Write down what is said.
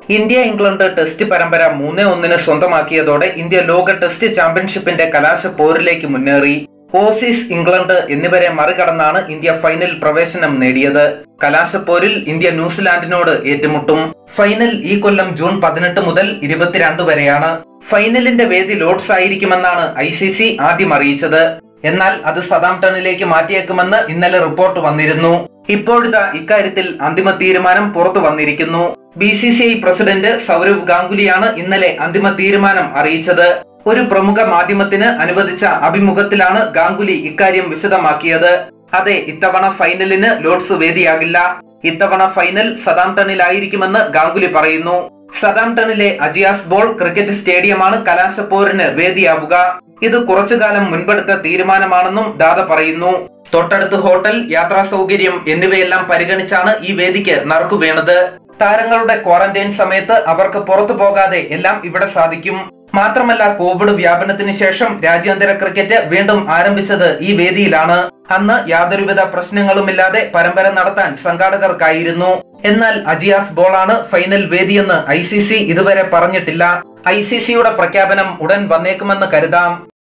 India England test പരമ്പര മൂന്ന് ഒന്നിന് സ്വന്തമാക്കിയതോടെ ഇന്ത്യ ലോക ടെസ്റ്റ് ചാമ്പ്യൻഷിപ്പിന്റെ കലാശ പോരിലേക്ക് മുന്നേറി ഓസീസ് ഇംഗ്ലണ്ട് എന്നിവരെ മറികടന്നാണ് ഇന്ത്യ ഫൈനൽ പ്രവേശനം നേടിയത് കലാശപ്പോരിൽ ഇന്ത്യ ന്യൂസിലാൻഡിനോട് ഏറ്റുമുട്ടും ഫൈനൽ ഈ കൊല്ലം ജൂൺ പതിനെട്ട് മുതൽ ഇരുപത്തിരണ്ട് വരെയാണ് ഫൈനലിന്റെ വേദി ലോഡ്സ് ആയിരിക്കുമെന്നാണ് ഐ സി സി ആദ്യം അറിയിച്ചത് എന്നാൽ അത് സതാംപ്ടണിലേക്ക് മാറ്റിയേക്കുമെന്ന് ഇന്നലെ റിപ്പോർട്ട് വന്നിരുന്നു ഇപ്പോഴിതാ ഇക്കാര്യത്തിൽ അന്തിമ തീരുമാനം പുറത്തു വന്നിരിക്കുന്നു B C C I president Sourav ഗാംഗുലിയാണ് ഇന്നലെ അന്തിമ തീരുമാനം അറിയിച്ചത് ഒരു പ്രമുഖ മാധ്യമത്തിന് അനുവദിച്ച അഭിമുഖത്തിലാണ് ഗാംഗുലി ഇക്കാര്യം വിശദമാക്കിയത് അതെ ഇത്തവണ ഫൈനലിന് ലോഡ്സ് വേദിയാകില്ല ഇത്തവണ ഫൈനൽ സതാംപ്ടണിലായിരിക്കുമെന്ന് ഗാംഗുലി പറയുന്നു സതാംപ്ടണിലെ അജിയാസ് ബോൾ ക്രിക്കറ്റ് സ്റ്റേഡിയമാണ് കലാശപ്പോരിന് വേദിയാവുക ഇത് കുറച്ചുകാലം മുൻപെടുത്ത തീരുമാനമാണെന്നും ദാദ പറയുന്നു തൊട്ടടുത്ത് ഹോട്ടൽ യാത്രാ സൗകര്യം എന്നിവയെല്ലാം പരിഗണിച്ചാണ് ഈ വേദിക്ക് നറുക്കു വീണത് താരങ്ങളുടെ ക്വാറന്റൈൻ സമയത്ത് അവർക്ക് പുറത്തു പോകാതെ എല്ലാം ഇവിടെ സാധിക്കും മാത്രമല്ല കോവിഡ് വ്യാപനത്തിന് ശേഷം രാജ്യാന്തര ക്രിക്കറ്റ് വീണ്ടും ആരംഭിച്ചത് ഈ വേദിയിലാണ് അന്ന് യാതൊരുവിധ പ്രശ്നങ്ങളുമില്ലാതെ പരമ്പര നടത്താൻ സംഘാടകർക്കായിരുന്നു എന്നാൽ അജിയാസ് ബോളാണ് ഫൈനൽ വേദിയെന്ന് ഐ ഇതുവരെ പറഞ്ഞിട്ടില്ല ഐ പ്രഖ്യാപനം ഉടൻ വന്നേക്കുമെന്ന് കരുതാം